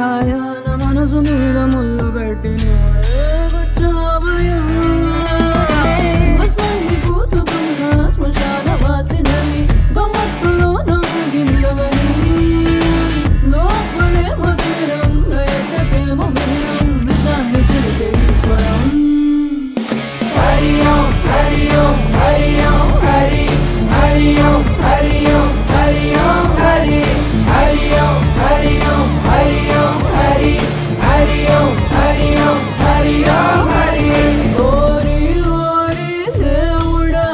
ఛాయ నా మనసు మీద ముళ్ళు పెట్టి నువ్వే వచ్చావయ్యా. భస్మాన్ని పూసుకున్న శ్మశాన వాసినై గమ్మత్తులో నవ్వుకి నిలవని లోపలే మధురం బయటకేమో మిరం విషాన్ని చిలికే ఈశ్వరం హరి ఓం హరి ఓం హరి ఓం హరి హరి ఓం హరి ఓం హరి ఓం హరి హరి ఓం హరి ఓం హరి ఓం హరి హరి ఓం హరి ఓం హరి ఓం హరి ఓరి ఓరి దేవుడా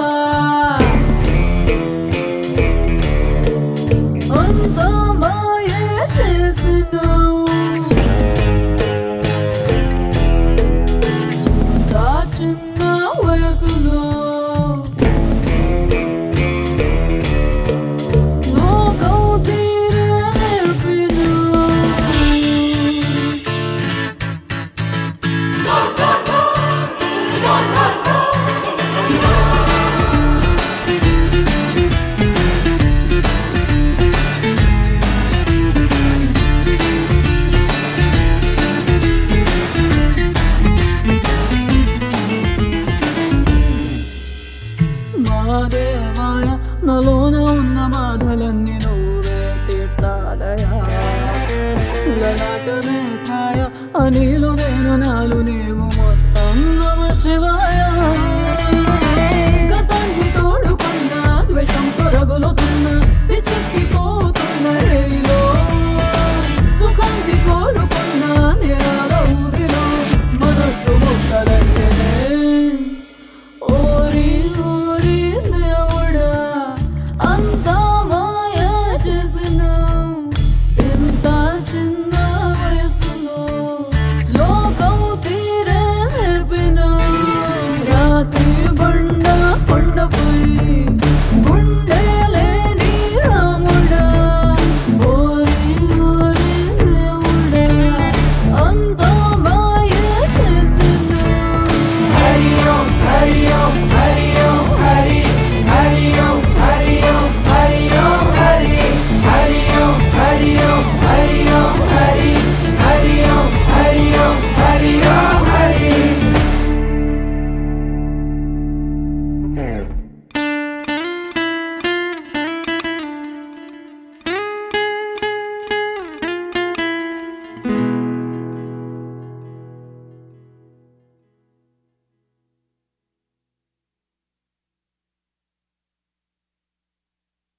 అంత మాయే చేసినావు దాచిన వయసులో లోకం తీరే నేర్పినా మాదేవాయ నలోన ఉన్న బాధలన్నీ నువ్వే తీర్చాలయా లలాటనే కాయ అనిలో నేను నాలు నీవు మొత్తం నమ శివాయ